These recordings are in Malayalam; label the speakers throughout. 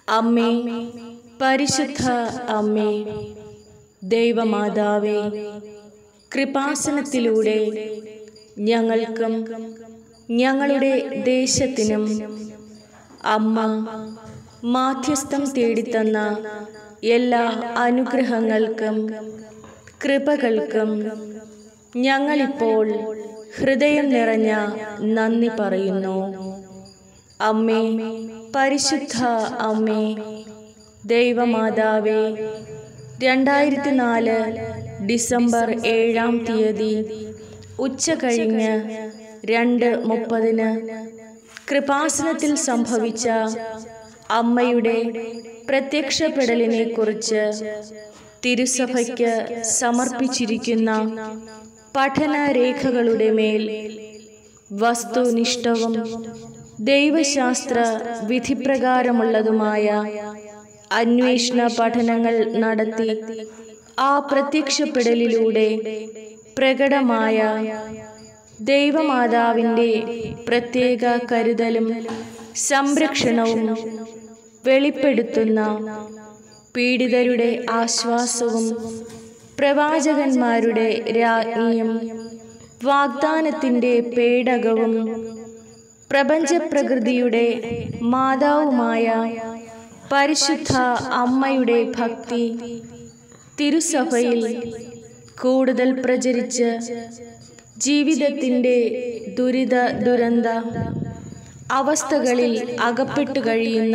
Speaker 1: അമ്മേ പരിശുദ്ധ അമ്മേ ദൈവമാതാവേ കൃപാസനത്തിലൂടെ ഞങ്ങൾക്കും ഞങ്ങളുടെ ദേശത്തിനും അമ്മ മാധ്യസ്ഥം തേടിത്തന്ന എല്ലാ അനുഗ്രഹങ്ങൾക്കും കൃപകൾക്കും ഞങ്ങളിപ്പോൾ ഹൃദയം നിറഞ്ഞ നന്ദി പറയുന്നു അമ്മേ പരിശുദ്ധ അമ്മേ ദൈവമാതാവേ രണ്ടായിരത്തി നാല് ഡിസംബർ ഏഴാം തീയതി ഉച്ച കഴിഞ്ഞ് രണ്ട് മുപ്പതിന് കൃപാസനത്തിൽ സംഭവിച്ച അമ്മയുടെ പ്രത്യക്ഷപ്പെടലിനെ കുറിച്ച് തിരുസഭയ്ക്ക് സമർപ്പിച്ചിരിക്കുന്ന പഠനരേഖകളുടെ മേൽ വസ്തുനിഷ്ഠവും ദൈവശാസ്ത്ര വിധിപ്രകാരമുള്ളതുമായ അന്വേഷണ പഠനങ്ങൾ നടത്തി ആ പ്രത്യക്ഷപ്പെടലിലൂടെ പ്രകടമായ ദൈവമാതാവിൻ്റെ പ്രത്യേക കരുതലും സംരക്ഷണവും വെളിപ്പെടുത്തുന്ന പീഡിതരുടെ ആശ്വാസവും പ്രവാചകന്മാരുടെ രാജ്ഞിയും വാഗ്ദാനത്തിൻ്റെ പേടകവും പ്രപഞ്ചപ്രകൃതിയുടെ മാതാവുമായ പരിശുദ്ധ അമ്മയുടെ ഭക്തി തിരുസഭയിൽ കൂടുതൽ പ്രചരിച്ച് ജീവിതത്തിൻ്റെ ദുരിത ദുരന്ത അവസ്ഥകളിൽ അകപ്പെട്ടു കഴിയുന്ന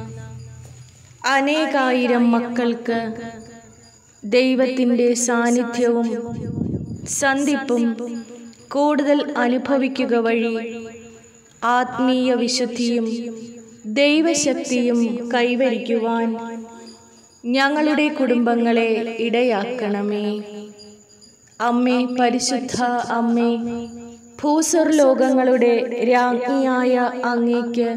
Speaker 1: അനേകായിരം മക്കൾക്ക് ദൈവത്തിൻ്റെ സാന്നിധ്യവും സന്ധിപ്പും കൂടുതൽ അനുഭവിക്കുക വഴി ആത്മീയ വിശുദ്ധിയും ദൈവശക്തിയും കൈവരിക്കുവാൻ ഞങ്ങളുടെ കുടുംബങ്ങളെ ഇടയാക്കണമേ അമ്മേ പരിശുദ്ധ അമ്മേ ഭൂസർ ലോകങ്ങളുടെ രാജ്ഞിയായ അങ്ങേക്ക്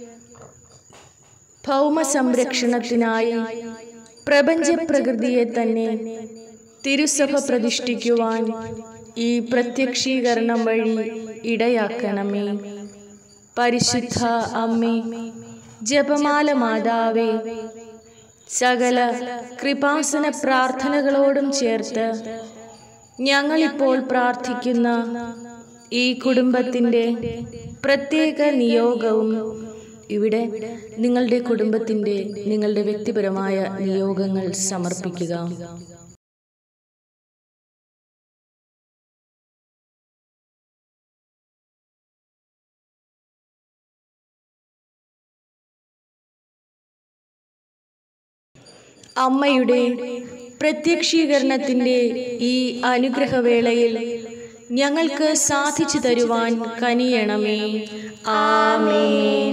Speaker 1: ഭൗമ സംരക്ഷണത്തിനായി പ്രപഞ്ച പ്രകൃതിയെ തന്നെ തിരുസഭ പ്രതിഷ്ഠിക്കുവാൻ ഈ പ്രത്യക്ഷീകരണം വഴി ഇടയാക്കണമേ പരിശുദ്ധ അമ്മേ ജപമാല മാതാവേ സകല കൃപാസന പ്രാർത്ഥനകളോടും ചേർത്ത് ഞങ്ങളിപ്പോൾ പ്രാർത്ഥിക്കുന്ന ഈ കുടുംബത്തിൻ്റെ പ്രത്യേക നിയോഗവും ഇവിടെ നിങ്ങളുടെ കുടുംബത്തിൻ്റെ നിങ്ങളുടെ വ്യക്തിപരമായ നിയോഗങ്ങൾ സമർപ്പിക്കുക അമ്മയുടെ പ്രത്യക്ഷീകരണത്തിൻ്റെ ഈ അനുഗ്രഹവേളയിൽ ഞങ്ങൾക്ക് സാധിച്ചു തരുവാൻ കനിയണമേ ആമേൻ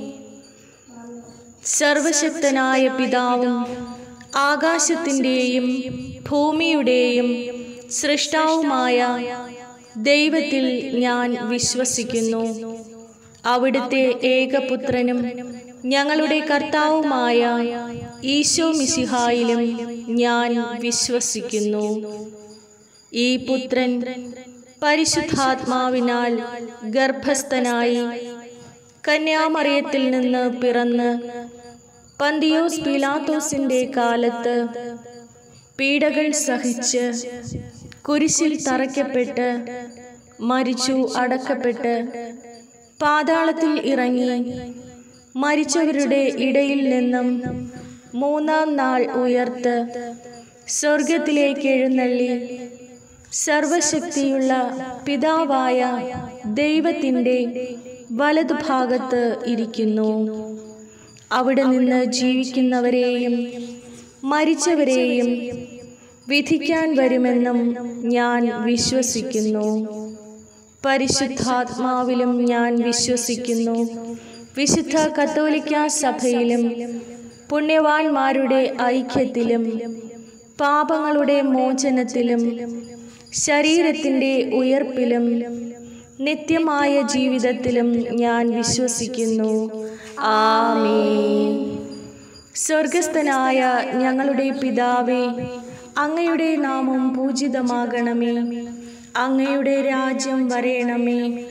Speaker 1: സർവശക്തനായ പിതാവും ആകാശത്തിൻ്റെയും ഭൂമിയുടെയും സൃഷ്ടാവുമായ ദൈവത്തിൽ ഞാൻ വിശ്വസിക്കുന്നു അവിടുത്തെ ഏകപുത്രനും ഞങ്ങളുടെ കർത്താവുമായ ഈശോ മിശിഹായിലും ഞാൻ വിശ്വസിക്കുന്നു ഈ പുത്രൻ പരിശുദ്ധാത്മാവിനാൽ ഗർഭസ്ഥനായി കന്യാമറിയത്തിൽ നിന്ന് പിറന്ന് പന്തിയോസ് പിലാത്തോസിന്റെ കാലത്ത് പീഡകൾ സഹിച്ച് കുരിശിൽ തറയ്ക്കപ്പെട്ട് മരിച്ചു അടക്കപ്പെട്ട് പാതാളത്തിൽ ഇറങ്ങി മരിച്ചവരുടെ ഇടയിൽ നിന്നും മൂന്നാം നാൾ ഉയർത്ത് സ്വർഗത്തിലേക്ക് എഴുന്നള്ളി സർവശക്തിയുള്ള പിതാവായ ദൈവത്തിൻ്റെ വലതുഭാഗത്ത് ഇരിക്കുന്നു അവിടെ നിന്ന് ജീവിക്കുന്നവരെയും മരിച്ചവരെയും വിധിക്കാൻ വരുമെന്നും ഞാൻ വിശ്വസിക്കുന്നു പരിശുദ്ധാത്മാവിലും ഞാൻ വിശ്വസിക്കുന്നു വിശുദ്ധ കത്തോലിക്ക സഭയിലും പുണ്യവാന്മാരുടെ ഐക്യത്തിലും പാപങ്ങളുടെ മോചനത്തിലും ശരീരത്തിൻ്റെ ഉയർപ്പിലും നിത്യമായ ജീവിതത്തിലും ഞാൻ വിശ്വസിക്കുന്നു ആമേൻ സ്വർഗസ്ഥനായ ഞങ്ങളുടെ പിതാവേ അങ്ങയുടെ നാമം പൂജിതമാകണമേ അങ്ങയുടെ രാജ്യം വരയണമേ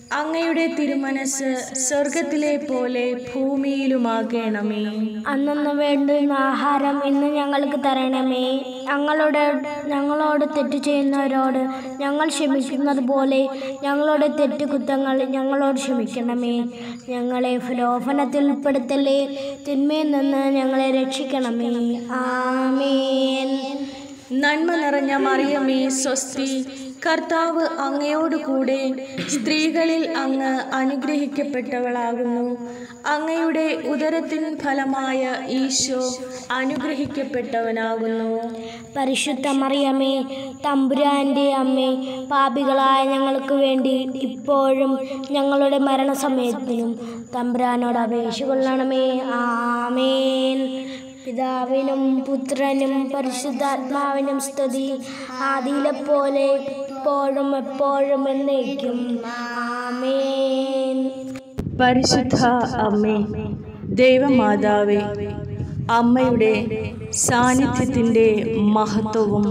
Speaker 1: അങ്ങയുടെ തിരുമനസ് സ്വർഗത്തിലെ പോലെ ഭൂമിയിലുമാകണമേ
Speaker 2: അന്നു വേണ്ടുന്ന ആഹാരം ഇന്ന് ഞങ്ങൾക്ക് തരണമേ ഞങ്ങളുടെ ഞങ്ങളോട് തെറ്റ് ചെയ്യുന്നവരോട് ഞങ്ങൾ ക്ഷമിക്കുന്നത് പോലെ ഞങ്ങളുടെ തെറ്റുകുറ്റങ്ങൾ ഞങ്ങളോട് ക്ഷമിക്കണമേ ഞങ്ങളെ പ്രലോഭനത്തിൽ ഉൾപ്പെടുത്തല്ലേ തിന്മയിൽ നിന്ന് ഞങ്ങളെ രക്ഷിക്കണമേ ആമേൻ
Speaker 1: നന്മ നിറഞ്ഞ മറിയമേ സ്വസ്തി കർത്താവ് അങ്ങയോട് കൂടെ സ്ത്രീകളിൽ അങ്ങ് അനുഗ്രഹിക്കപ്പെട്ടവളാകുന്നു അങ്ങയുടെ ഉദരത്തിൻ ഫലമായ ഈശോ അനുഗ്രഹിക്കപ്പെട്ടവനാകുന്നു
Speaker 2: പരിശുദ്ധ മറിയമേ തമ്പുരാൻ്റെ അമ്മേ പാപികളായ ഞങ്ങൾക്ക് വേണ്ടി ഇപ്പോഴും ഞങ്ങളുടെ മരണസമയത്തിനും തമ്പുരാനോട് അപേക്ഷ കൊള്ളണമേ ആമേൻ പിതാവിനും പുത്രനും പരിശുദ്ധാത്മാവിനും സ്തുതി ആദിയിലെ പോലെ ഇപ്പോഴും എപ്പോഴും എന്നേക്കും ആമേൻ
Speaker 1: പരിശുദ്ധ അമ്മേ ദൈവമാതാവേ അമ്മയുടെ സാന്നിധ്യത്തിൻ്റെ മഹത്വവും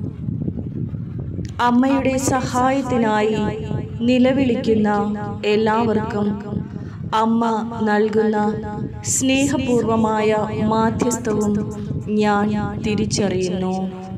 Speaker 1: അമ്മയുടെ സഹായത്തിനായി നിലവിളിക്കുന്ന എല്ലാവർക്കും അമ്മ നൽകുന്ന സ്നേഹപൂർവമായ മാധ്യസ്ഥവും ഞാൻ തിരിച്ചറിയുന്നു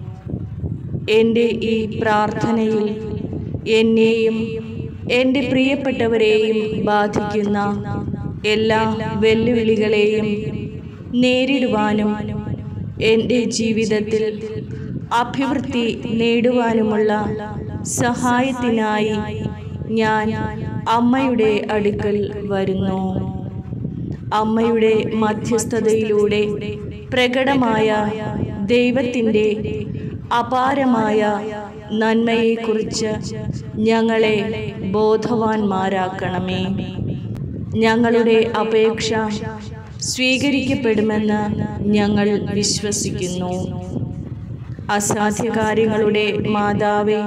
Speaker 1: എൻ്റെ ഈ പ്രാർത്ഥനയിൽ എന്നെയും എൻ്റെ പ്രിയപ്പെട്ടവരെയും ബാധിക്കുന്ന എല്ലാ വെല്ലുവിളികളെയും നേരിടുവാനും എൻ്റെ ജീവിതത്തിൽ അഭിവൃദ്ധി നേടുവാനുമുള്ള സഹായത്തിനായി ഞാൻ അമ്മയുടെ അടുക്കൽ വരുന്നു അമ്മയുടെ മധ്യസ്ഥതയിലൂടെ പ്രകടമായ ദൈവത്തിൻ്റെ അപാരമായ നന്മയെക്കുറിച്ച് ഞങ്ങളെ ബോധവാന്മാരാക്കണമേ ഞങ്ങളുടെ അപേക്ഷ സ്വീകരിക്കപ്പെടുമെന്ന് ഞങ്ങൾ വിശ്വസിക്കുന്നു അസാധ്യകാര്യങ്ങളുടെ മാതാവേ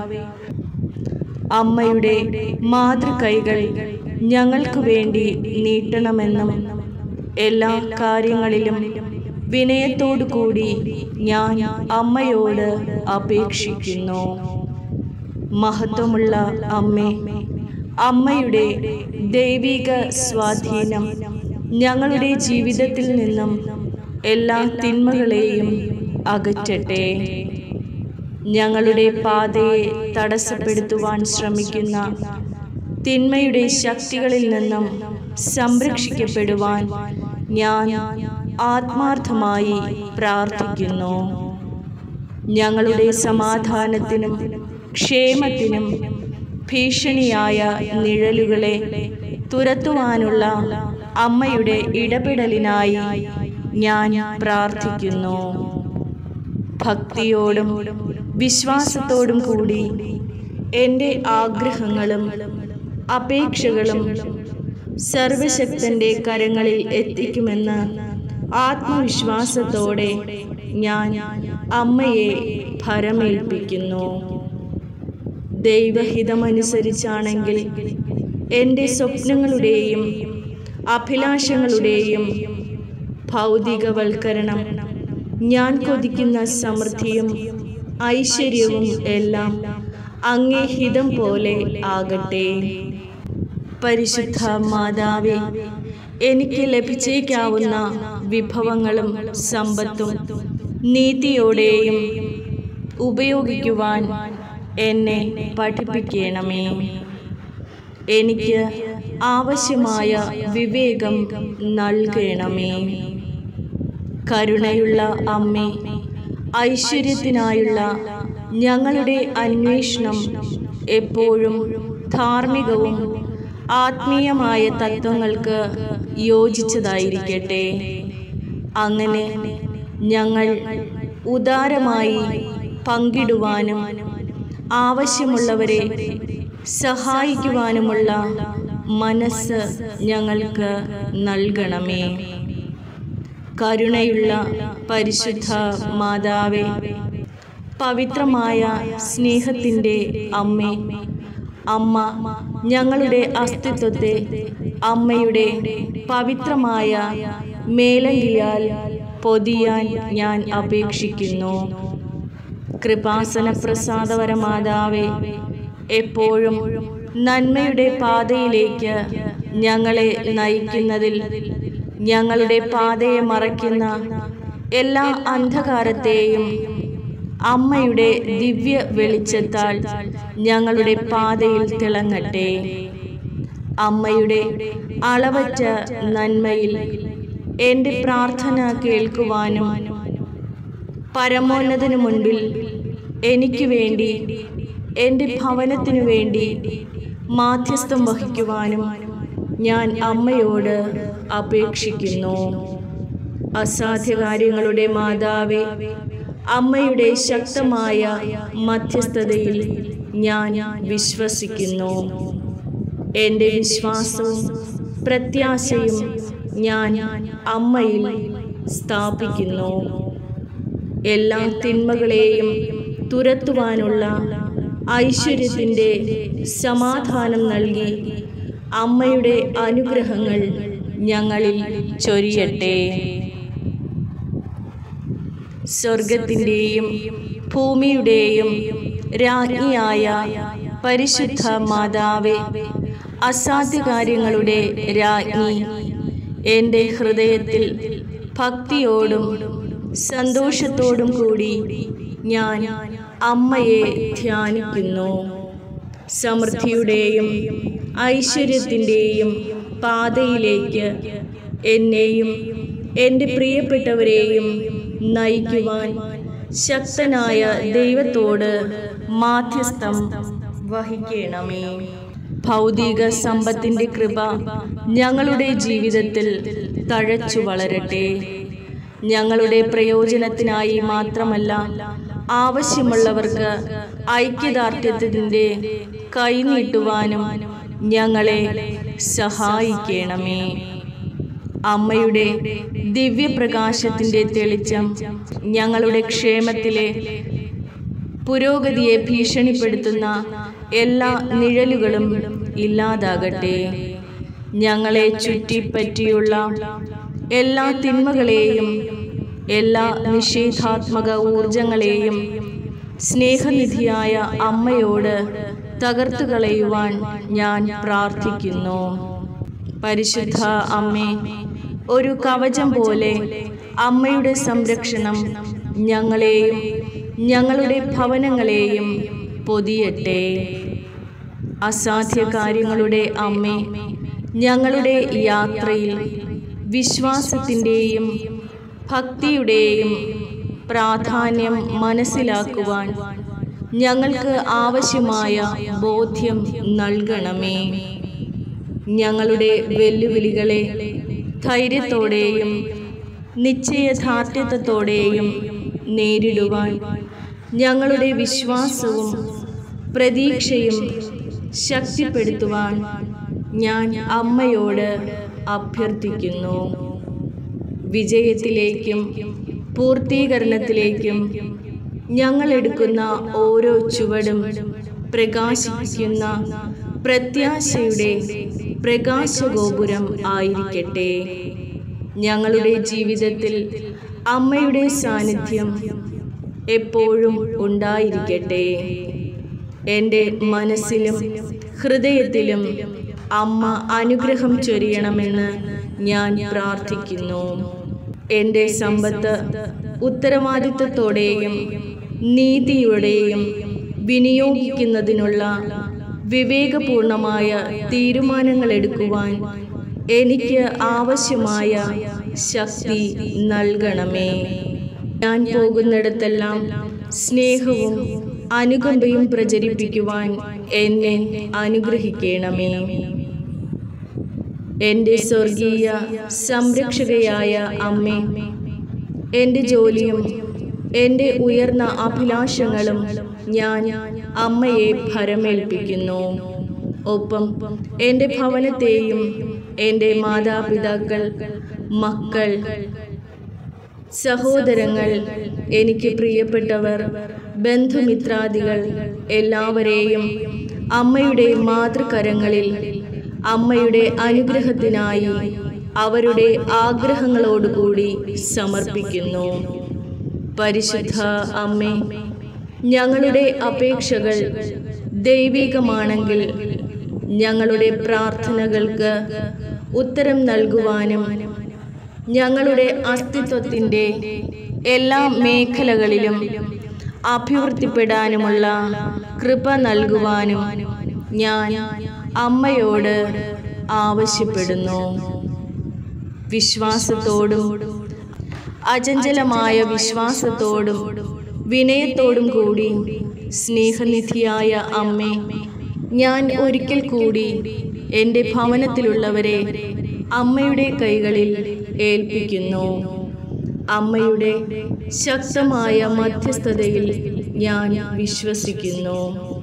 Speaker 1: അമ്മയുടെ മാതൃകൈകൾ ഞങ്ങൾക്ക് വേണ്ടി നീട്ടണമെന്നും എല്ലാ കാര്യങ്ങളിലും വിനയത്തോടു കൂടി ഞാൻ അമ്മയോട് അപേക്ഷിക്കുന്നു മഹത്വമുള്ള അമ്മേ അമ്മയുടെ ദൈവിക സ്വാധീനം ഞങ്ങളുടെ ജീവിതത്തിൽ നിന്നും എല്ലാ തിന്മകളെയും അകറ്റട്ടെ ഞങ്ങളുടെ പാതയെ തടസ്സപ്പെടുത്തുവാൻ ശ്രമിക്കുന്ന തിന്മയുടെ ശക്തികളിൽ നിന്നും സംരക്ഷിക്കപ്പെടുവാൻ ഞാൻ ആത്മാർത്ഥമായി പ്രാർത്ഥിക്കുന്നു ഞങ്ങളുടെ സമാധാനത്തിനും ക്ഷേമത്തിനും ഭീഷണിയായ നിഴലുകളെ തുരത്തുവാനുള്ള അമ്മയുടെ ഇടപെടലിനായി ഞാൻ പ്രാർത്ഥിക്കുന്നു ഭക്തിയോടും വിശ്വാസത്തോടും കൂടി എൻ്റെ ആഗ്രഹങ്ങളും അപേക്ഷകളും സർവശക്തൻ്റെ കരങ്ങളിൽ എത്തിക്കുമെന്ന് ആത്മവിശ്വാസത്തോടെ ഞാൻ അമ്മയെ ഭരമേൽപ്പിക്കുന്നു ദൈവഹിതമനുസരിച്ചാണെങ്കിൽ എൻ്റെ സ്വപ്നങ്ങളുടെയും അഭിലാഷങ്ങളുടെയും ഭൗതികവൽക്കരണം ഞാൻ കൊതിക്കുന്ന സമൃദ്ധിയും ഐശ്വര്യവും എല്ലാം അങ്ങേ ഹിതം പോലെ ആകട്ടെ പരിശുദ്ധ മാതാവേ എനിക്ക് ലഭിച്ചേക്കാവുന്ന വിഭവങ്ങളും സമ്പത്തും നീതിയോടെയും ഉപയോഗിക്കുവാൻ എന്നെ പഠിപ്പിക്കണമേ എനിക്ക് ആവശ്യമായ വിവേകം നൽകണമേ കരുണയുള്ള അമ്മേ ഐശ്വര്യത്തിനായുള്ള ഞങ്ങളുടെ അന്വേഷണം എപ്പോഴും ധാർമ്മികവും ആത്മീയമായ തത്വങ്ങൾക്ക് യോജിച്ചതായിരിക്കട്ടെ അങ്ങനെ ഞങ്ങൾ ഉദാരമായി പങ്കിടുവാനും ആവശ്യമുള്ളവരെ സഹായിക്കുവാനുമുള്ള മനസ്സ് ഞങ്ങൾക്ക് നൽകണമേ കരുണയുള്ള പരിശുദ്ധ മാതാവേ പവിത്രമായ സ്നേഹത്തിൻ്റെ അമ്മേ അമ്മ ഞങ്ങളുടെ അസ്തിത്വത്തെ അമ്മയുടെ പവിത്രമായ മേലങ്കിയാൽ പൊതിയാൻ ഞാൻ അപേക്ഷിക്കുന്നു കൃപാസന പ്രസാദവര മാതാവേ എപ്പോഴും നന്മയുടെ പാതയിലേക്ക് ഞങ്ങളെ നയിക്കുന്നതിൽ ഞങ്ങളുടെ പാതയെ മറയ്ക്കുന്ന എല്ലാ അന്ധകാരത്തെയും അമ്മയുടെ ദിവ്യ വെളിച്ചത്താൽ ഞങ്ങളുടെ പാതയിൽ തിളങ്ങട്ടെ അമ്മയുടെ അളവറ്റ നന്മയിൽ എൻ്റെ പ്രാർത്ഥന കേൾക്കുവാനും പരമോന്നതിനു മുൻപിൽ എനിക്ക് വേണ്ടി എൻ്റെ ഭവനത്തിനു വേണ്ടി മാധ്യസ്ഥം വഹിക്കുവാനും ഞാൻ അമ്മയോട് അപേക്ഷിക്കുന്നു അസാധ്യകാര്യങ്ങളുടെ മാതാവേ അമ്മയുടെ ശക്തമായ മധ്യസ്ഥതയിൽ ഞാൻ വിശ്വസിക്കുന്നു എൻ്റെ വിശ്വാസവും പ്രത്യാശയും ഞാൻ അമ്മയിൽ സ്ഥാപിക്കുന്നു എല്ലാ തിന്മകളെയും തുരത്തുവാനുള്ള ഐശ്വര്യത്തിൻ്റെ സമാധാനം നൽകി അമ്മയുടെ അനുഗ്രഹങ്ങൾ ഞങ്ങളിൽ ചൊരിയട്ടെ സ്വർഗത്തിൻ്റെയും ഭൂമിയുടെയും രാജ്ഞിയായ പരിശുദ്ധ മാതാവേ അസാധ്യകാര്യങ്ങളുടെ രാജ്ഞി എൻ്റെ ഹൃദയത്തിൽ ഭക്തിയോടും സന്തോഷത്തോടും കൂടി ഞാൻ അമ്മയെ ധ്യാനിക്കുന്നു സമൃദ്ധിയുടെയും ഐശ്വര്യത്തിൻ്റെയും പാതയിലേക്ക് എന്നെയും എൻ്റെ പ്രിയപ്പെട്ടവരെയും നയിക്കുവാൻ ശക്തനായ ദൈവത്തോട് മാധ്യസ്ഥം വഹിക്കണമേ ഭൗതിക സമ്പത്തിൻ്റെ കൃപ ഞങ്ങളുടെ ജീവിതത്തിൽ തഴച്ചു വളരട്ടെ ഞങ്ങളുടെ പ്രയോജനത്തിനായി മാത്രമല്ല ആവശ്യമുള്ളവർക്ക് ഐക്യദാർഢ്യത്തിൻ്റെ കൈനീട്ടുവാനും ഞങ്ങളെ സഹായിക്കണമേ അമ്മയുടെ ദിവ്യപ്രകാശത്തിൻ്റെ തെളിച്ചം ഞങ്ങളുടെ ക്ഷേമത്തിലെ പുരോഗതിയെ ഭീഷണിപ്പെടുത്തുന്ന എല്ലാ നിഴലുകളും ഇല്ലാതാകട്ടെ ഞങ്ങളെ ചുറ്റിപ്പറ്റിയുള്ള എല്ലാ തിന്മകളെയും എല്ലാ നിഷേധാത്മക ഊർജങ്ങളെയും സ്നേഹനിധിയായ അമ്മയോട് തകർത്തു കളയുവാൻ ഞാൻ പ്രാർത്ഥിക്കുന്നു പരിശുദ്ധ അമ്മേ ഒരു കവചം പോലെ അമ്മയുടെ സംരക്ഷണം ഞങ്ങളെയും ഞങ്ങളുടെ ഭവനങ്ങളെയും പൊതിയട്ടെ അസാധ്യ കാര്യങ്ങളുടെ അമ്മേ ഞങ്ങളുടെ യാത്രയിൽ വിശ്വാസത്തിൻ്റെയും ഭക്തിയുടെയും പ്രാധാന്യം മനസ്സിലാക്കുവാൻ ഞങ്ങൾക്ക് ആവശ്യമായ ബോധ്യം നൽകണമേ ഞങ്ങളുടെ വെല്ലുവിളികളെ ധൈര്യത്തോടെയും നിശ്ചയദാർഢ്യത്തോടെയും നേരിടുവാൻ ഞങ്ങളുടെ വിശ്വാസവും പ്രതീക്ഷയും ശക്തിപ്പെടുത്തുവാൻ ഞാൻ അമ്മയോട് അഭ്യർത്ഥിക്കുന്നു വിജയത്തിലേക്കും പൂർത്തീകരണത്തിലേക്കും ഞങ്ങൾ എടുക്കുന്ന ഓരോ ചുവടും പ്രകാശിക്കുന്ന പ്രത്യാശയുടെ പ്രകാശഗോപുരം ആയിരിക്കട്ടെ ഞങ്ങളുടെ ജീവിതത്തിൽ അമ്മയുടെ സാന്നിധ്യം എപ്പോഴും ഉണ്ടായിരിക്കട്ടെ എൻ്റെ മനസ്സിലും ഹൃദയത്തിലും അമ്മ അനുഗ്രഹം ചൊരിയണമെന്ന് ഞാൻ പ്രാർത്ഥിക്കുന്നു എൻ്റെ സമ്പത്ത് ഉത്തരവാദിത്വത്തോടെയും നീതിയുടെയും വിനിയോഗിക്കുന്നതിനുള്ള വിവേകപൂർണമായ തീരുമാനങ്ങൾ എടുക്കുവാൻ എനിക്ക് ആവശ്യമായ ശക്തി നൽകണമേ ഞാൻ പോകുന്നിടത്തെല്ലാം സ്നേഹവും അനുകമ്പയും പ്രചരിപ്പിക്കുവാൻ എന്നെ അനുഗ്രഹിക്കണമേ എൻ്റെ സ്വർഗീയ സംരക്ഷകയായ അമ്മേ എൻ്റെ ജോലിയും എൻ്റെ ഉയർന്ന അഭിലാഷങ്ങളും ഞാൻ അമ്മയെ ഭരമേൽപ്പിക്കുന്നു ഒപ്പം എൻ്റെ ഭവനത്തെയും എൻ്റെ മാതാപിതാക്കൾ മക്കൾ സഹോദരങ്ങൾ എനിക്ക് പ്രിയപ്പെട്ടവർ ബന്ധുമിത്രാദികൾ എല്ലാവരെയും അമ്മയുടെ മാതൃകരങ്ങളിൽ അമ്മയുടെ അനുഗ്രഹത്തിനായി അവരുടെ ആഗ്രഹങ്ങളോടുകൂടി സമർപ്പിക്കുന്നു പരിശുദ്ധ അമ്മേ ഞങ്ങളുടെ അപേക്ഷകൾ ദൈവികമാണെങ്കിൽ ഞങ്ങളുടെ പ്രാർത്ഥനകൾക്ക് ഉത്തരം നൽകുവാനും ഞങ്ങളുടെ അസ്തിത്വത്തിൻ്റെ എല്ലാ മേഖലകളിലും അഭിവൃദ്ധിപ്പെടാനുമുള്ള കൃപ നൽകുവാനും ഞാൻ അമ്മയോട് ആവശ്യപ്പെടുന്നു വിശ്വാസത്തോടും അചഞ്ചലമായ വിശ്വാസത്തോടും വിനയത്തോടും കൂടി സ്നേഹനിധിയായ അമ്മേ ഞാൻ ഒരിക്കൽ കൂടി എൻ്റെ ഭവനത്തിലുള്ളവരെ അമ്മയുടെ കൈകളിൽ ഏൽപ്പിക്കുന്നു അമ്മയുടെ ശക്തമായ മധ്യസ്ഥതയിൽ ഞാൻ വിശ്വസിക്കുന്നു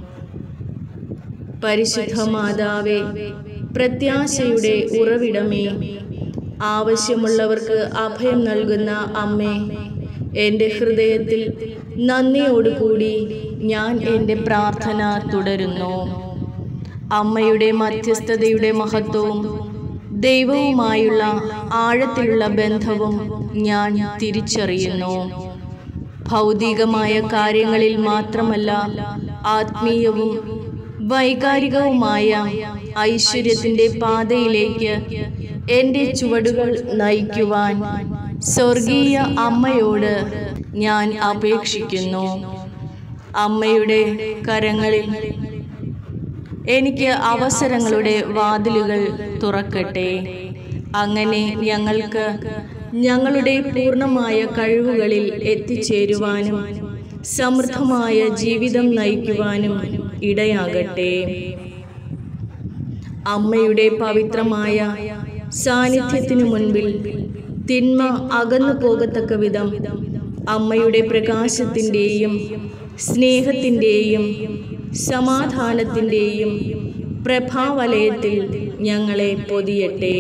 Speaker 1: പരിശുദ്ധ മാതാവേ പ്രത്യാശയുടെ ഉറവിടമേ ആവശ്യമുള്ളവർക്ക് അഭയം നൽകുന്ന അമ്മേ എൻ്റെ ഹൃദയത്തിൽ നന്ദിയോടുകൂടി ഞാൻ എൻ്റെ പ്രാർത്ഥന തുടരുന്നു അമ്മയുടെ മധ്യസ്ഥതയുടെ മഹത്വവും ദൈവവുമായുള്ള ആഴത്തിലുള്ള ബന്ധവും ഞാൻ തിരിച്ചറിയുന്നു ഭൗതികമായ കാര്യങ്ങളിൽ മാത്രമല്ല ആത്മീയവും വൈകാരികവുമായ ഐശ്വര്യത്തിൻ്റെ പാതയിലേക്ക് എൻ്റെ ചുവടുകൾ നയിക്കുവാൻ സ്വർഗീയ അമ്മയോട് ഞാൻ അപേക്ഷിക്കുന്നു അമ്മയുടെ കരങ്ങളിൽ എനിക്ക് അവസരങ്ങളുടെ വാതിലുകൾ തുറക്കട്ടെ അങ്ങനെ ഞങ്ങൾക്ക് ഞങ്ങളുടെ പൂർണ്ണമായ കഴിവുകളിൽ എത്തിച്ചേരുവാനും സമൃദ്ധമായ ജീവിതം നയിക്കുവാനും ഇടയാകട്ടെ അമ്മയുടെ പവിത്രമായ സാന്നിധ്യത്തിനു മുൻപിൽ തിന്മ അകന്നു പോകത്തക്ക വിധം അമ്മയുടെ പ്രകാശത്തിൻ്റെയും സ്നേഹത്തിൻ്റെയും സമാധാനത്തിൻ്റെയും പ്രഭാവലയത്തിൽ ഞങ്ങളെ പൊതിയട്ടെ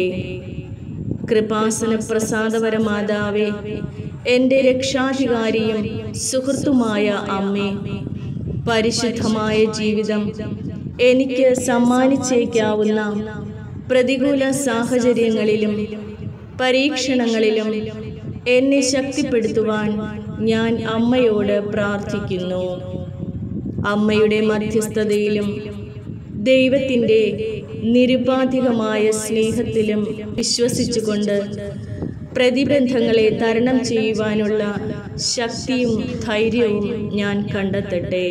Speaker 1: കൃപാസന പ്രസാദപരമാതാവേ എൻ്റെ രക്ഷാധികാരിയും സുഹൃത്തുമായ അമ്മേ പരിശുദ്ധമായ ജീവിതം എനിക്ക് സമ്മാനിച്ചേക്കാവുന്ന പ്രതികൂല സാഹചര്യങ്ങളിലും പരീക്ഷണങ്ങളിലും എന്നെ ശക്തിപ്പെടുത്തുവാൻ ഞാൻ അമ്മയോട് പ്രാർത്ഥിക്കുന്നു അമ്മയുടെ മധ്യസ്ഥതയിലും ദൈവത്തിൻ്റെ നിരുപാധികമായ സ്നേഹത്തിലും വിശ്വസിച്ചുകൊണ്ട് പ്രതിബന്ധങ്ങളെ തരണം ചെയ്യുവാനുള്ള ശക്തിയും ധൈര്യവും ഞാൻ കണ്ടെത്തട്ടെ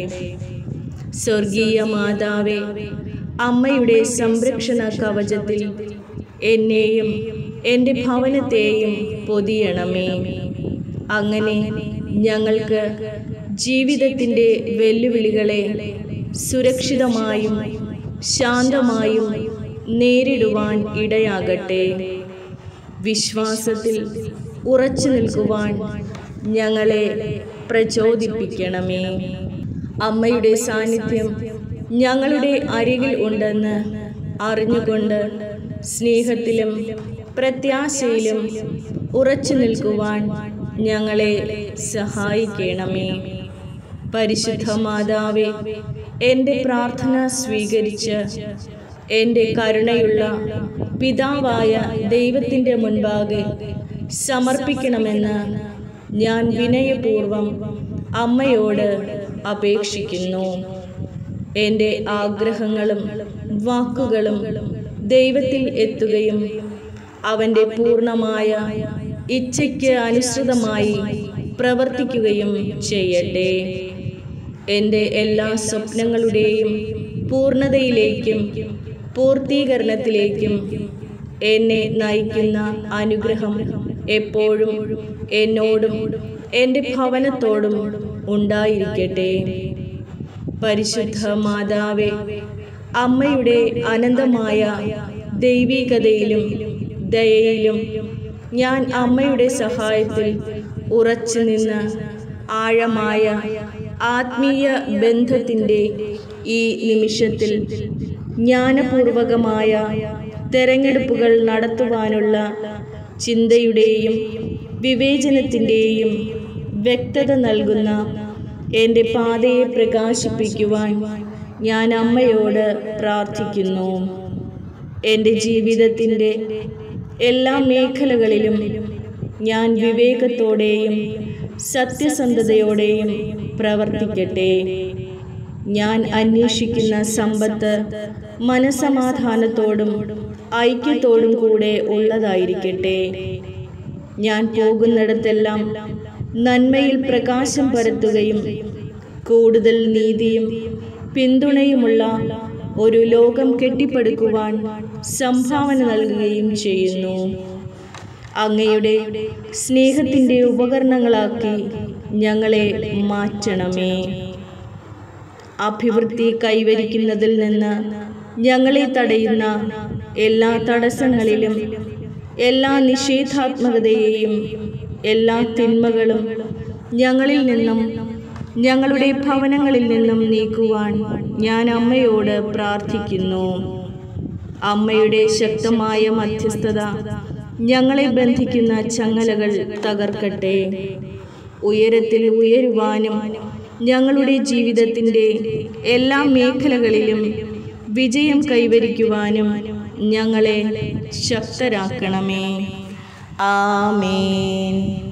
Speaker 1: സ്വർഗീയ മാതാവേ അമ്മയുടെ സംരക്ഷണ കവചത്തിൽ എന്നെയും എൻ്റെ ഭവനത്തെയും പൊതിയണമേ അങ്ങനെ ഞങ്ങൾക്ക് ജീവിതത്തിൻ്റെ വെല്ലുവിളികളെ സുരക്ഷിതമായും ശാന്തമായും നേരിടുവാൻ ഇടയാകട്ടെ വിശ്വാസത്തിൽ ഉറച്ചു നിൽക്കുവാൻ ഞങ്ങളെ പ്രചോദിപ്പിക്കണമേ അമ്മയുടെ സാന്നിധ്യം ഞങ്ങളുടെ അരികിൽ ഉണ്ടെന്ന് അറിഞ്ഞുകൊണ്ട് സ്നേഹത്തിലും പ്രത്യാശയിലും ഉറച്ചു നിൽക്കുവാൻ ഞങ്ങളെ സഹായിക്കണമേ പരിശുദ്ധ മാതാവേ എൻ്റെ പ്രാർത്ഥന സ്വീകരിച്ച് എൻ്റെ കരുണയുള്ള പിതാവായ ദൈവത്തിൻ്റെ മുൻപാകെ സമർപ്പിക്കണമെന്ന് ഞാൻ വിനയപൂർവം അമ്മയോട് അപേക്ഷിക്കുന്നു എൻ്റെ ആഗ്രഹങ്ങളും വാക്കുകളും ദൈവത്തിൽ എത്തുകയും അവൻ്റെ പൂർണ്ണമായ ഇച്ഛയ്ക്ക് അനുസൃതമായി പ്രവർത്തിക്കുകയും ചെയ്യട്ടെ എൻ്റെ എല്ലാ സ്വപ്നങ്ങളുടെയും പൂർണ്ണതയിലേക്കും പൂർത്തീകരണത്തിലേക്കും എന്നെ നയിക്കുന്ന അനുഗ്രഹം എപ്പോഴും എന്നോടും എൻ്റെ ഭവനത്തോടും ഉണ്ടായിരിക്കട്ടെ പരിശുദ്ധ മാതാവേ അമ്മയുടെ അനന്തമായ ദൈവികതയിലും ദയയിലും ഞാൻ അമ്മയുടെ സഹായത്തിൽ ഉറച്ചു നിന്ന് ആഴമായ ആത്മീയ ബന്ധത്തിൻ്റെ ഈ നിമിഷത്തിൽ ജ്ഞാനപൂർവകമായ തെരഞ്ഞെടുപ്പുകൾ നടത്തുവാനുള്ള ചിന്തയുടെയും വിവേചനത്തിൻ്റെയും വ്യക്തത നൽകുന്ന എൻ്റെ പാതയെ പ്രകാശിപ്പിക്കുവാൻ ഞാൻ അമ്മയോട് പ്രാർത്ഥിക്കുന്നു എൻ്റെ ജീവിതത്തിൻ്റെ എല്ലാ മേഖലകളിലും ഞാൻ വിവേകത്തോടെയും സത്യസന്ധതയോടെയും പ്രവർത്തിക്കട്ടെ ഞാൻ അന്വേഷിക്കുന്ന സമ്പത്ത് മനസമാധാനത്തോടും ഐക്യത്തോടും കൂടെ ഉള്ളതായിരിക്കട്ടെ ഞാൻ പോകുന്നിടത്തെല്ലാം നന്മയിൽ പ്രകാശം പരത്തുകയും കൂടുതൽ നീതിയും പിന്തുണയുമുള്ള ഒരു ലോകം കെട്ടിപ്പടുക്കുവാൻ സംഭാവന നൽകുകയും ചെയ്യുന്നു അങ്ങയുടെ സ്നേഹത്തിൻ്റെ ഉപകരണങ്ങളാക്കി ഞങ്ങളെ മാറ്റണമേ അഭിവൃദ്ധി കൈവരിക്കുന്നതിൽ നിന്ന് ഞങ്ങളെ തടയുന്ന എല്ലാ തടസ്സങ്ങളിലും എല്ലാ നിഷേധാത്മകതയെയും എല്ലാ തിന്മകളും ഞങ്ങളിൽ നിന്നും ഞങ്ങളുടെ ഭവനങ്ങളിൽ നിന്നും നീക്കുവാൻ ഞാൻ അമ്മയോട് പ്രാർത്ഥിക്കുന്നു അമ്മയുടെ ശക്തമായ മധ്യസ്ഥത ഞങ്ങളെ ബന്ധിക്കുന്ന ചങ്ങലകൾ തകർക്കട്ടെ ഉയരത്തിൽ ഉയരുവാനും ഞങ്ങളുടെ ജീവിതത്തിൻ്റെ എല്ലാ മേഖലകളിലും വിജയം കൈവരിക്കുവാനും ഞങ്ങളെ ശക്തരാക്കണമേ ആമേൻ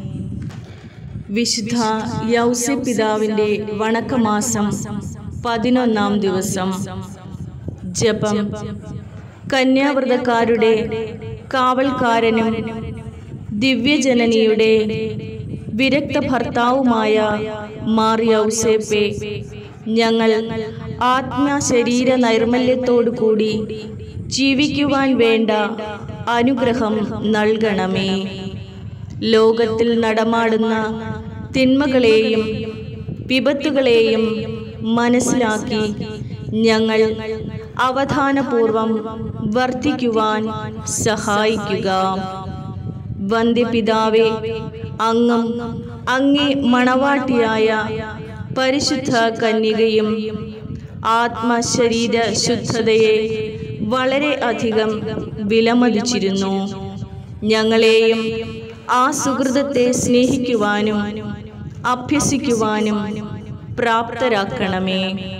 Speaker 1: വിശുദ്ധ യൗസ പിതാവിൻ്റെ വണക്കമാസം പതിനൊന്നാം ദിവസം ജപം കന്യാവ്രതക്കാരുടെ കാവൽക്കാരനും ദിവ്യജനനിയുടെ വിരക്ത ഭർത്താവുമായ മാറിയൗസേപ്പെ ഞങ്ങൾ ആത്മശരീര നൈർമല്യത്തോടു കൂടി ജീവിക്കുവാൻ വേണ്ട അനുഗ്രഹം നൽകണമേ ലോകത്തിൽ നടമാടുന്ന തിന്മകളെയും വിപത്തുകളെയും മനസ്സിലാക്കി ഞങ്ങൾ അവധാനപൂർവം വർദ്ധിക്കുവാൻ സഹായിക്കുക വന്ധ്യപിതാവേ അങ്ങും അങ്ങേ മണവാട്ടിയായ പരിശുദ്ധ കന്യകയും ആത്മശരീര ശുദ്ധതയെ വളരെ അധികം വിലമതിച്ചിരുന്നു ഞങ്ങളെയും ആ സുഹൃതത്തെ സ്നേഹിക്കുവാനും അഭ്യസിക്കുവാനും പ്രാപ്തരാക്കണമേ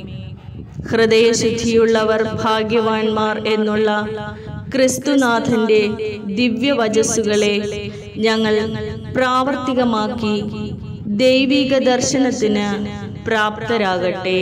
Speaker 1: ഹൃദയശുദ്ധിയുള്ളവർ ഭാഗ്യവാന്മാർ എന്നുള്ള ക്രിസ്തുനാഥന്റെ ദിവ്യവചസ്സുകളെ ഞങ്ങൾ പ്രാവർത്തികമാക്കി ദൈവിക ദർശനത്തിന് പ്രാപ്തരാകട്ടെ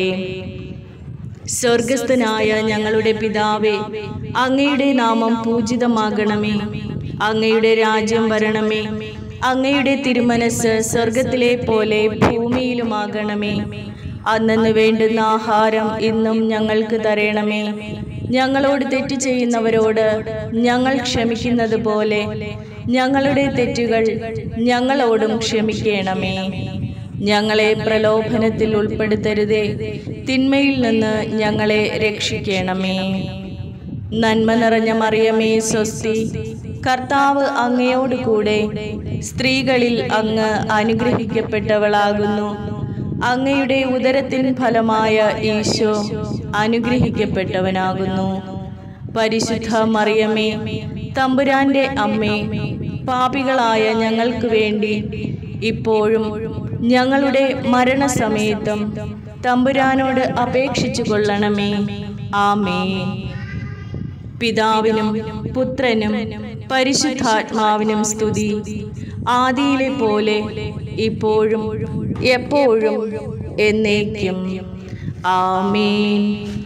Speaker 1: സ്വർഗസ്ഥനായ ഞങ്ങളുടെ പിതാവേ അങ്ങയുടെ നാമം പൂജിതമാകണമേ അങ്ങയുടെ രാജ്യം വരണമേ അങ്ങയുടെ തിരുമനസ് സ്വർഗത്തിലെ പോലെ ഭൂമിയിലുമാകണമേ അന്നു വേണ്ടുന്ന ആഹാരം ഇന്നും ഞങ്ങൾക്ക് തരണമേ ഞങ്ങളോട് തെറ്റ് ചെയ്യുന്നവരോട് ഞങ്ങൾ ക്ഷമിക്കുന്നത് പോലെ ഞങ്ങളുടെ തെറ്റുകൾ ഞങ്ങളോടും ക്ഷമിക്കണമേ ഞങ്ങളെ പ്രലോഭനത്തിൽ ഉൾപ്പെടുത്തരുതേ തിന്മയിൽ നിന്ന് ഞങ്ങളെ രക്ഷിക്കണമേ നന്മ നിറഞ്ഞ മറിയമേ സ്വസ്തി കർത്താവ് അങ്ങയോട് കൂടെ സ്ത്രീകളിൽ അങ്ങ് അനുഗ്രഹിക്കപ്പെട്ടവളാകുന്നു അങ്ങയുടെ ഉദരത്തിൻ ഫലമായ ഈശോ അനുഗ്രഹിക്കപ്പെട്ടവനാകുന്നു പരിശുദ്ധ മറിയമേ തമ്പുരാന്റെ അമ്മേ പാപികളായ ഞങ്ങൾക്ക് വേണ്ടി ഇപ്പോഴും ഞങ്ങളുടെ മരണസമയത്തും തമ്പുരാനോട് അപേക്ഷിച്ചു കൊള്ളണമേ ആമേ പിതാവിനും പുത്രനും പരിശുദ്ധാത്മാവിനും സ്തുതി ആദിയിലെ പോലെ ഇപ്പോഴും എപ്പോഴും എന്നേക്കും ആമേൻ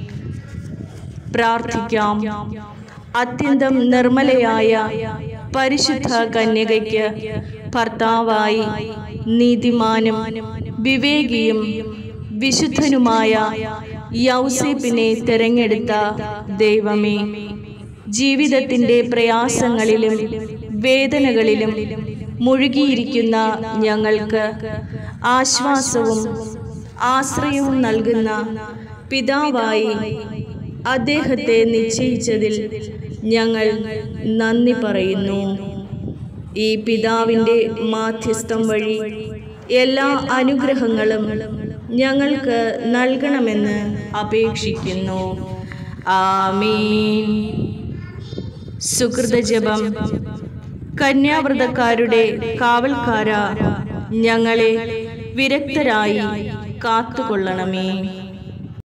Speaker 1: പ്രാർത്ഥിക്കാം അത്യന്തം നിർമ്മലയായ പരിശുദ്ധ കന്യകയ്ക്ക് ഭർത്താവായി നീതിമാനും വിവേകിയും വിശുദ്ധനുമായ യൗസേപ്പിനെ തിരഞ്ഞെടുത്ത ദൈവമേ ജീവിതത്തിൻ്റെ പ്രയാസങ്ങളിലും വേദനകളിലും മുഴുകിയിരിക്കുന്ന ഞങ്ങൾക്ക് ആശ്വാസവും ആശ്രയവും നൽകുന്ന പിതാവായി അദ്ദേഹത്തെ നിശ്ചയിച്ചതിൽ ഞങ്ങൾ നന്ദി പറയുന്നു ഈ പിതാവിൻ്റെ മാധ്യസ്ഥം വഴി എല്ലാ അനുഗ്രഹങ്ങളും ഞങ്ങൾക്ക് നൽകണമെന്ന് അപേക്ഷിക്കുന്നു ആമീൻ സുഹൃതജപം കന്യാവ്രതക്കാരുടെ കാവൽക്കാര ഞങ്ങളെ വിരക്തരായി കാത്തുകൊള്ളണമേ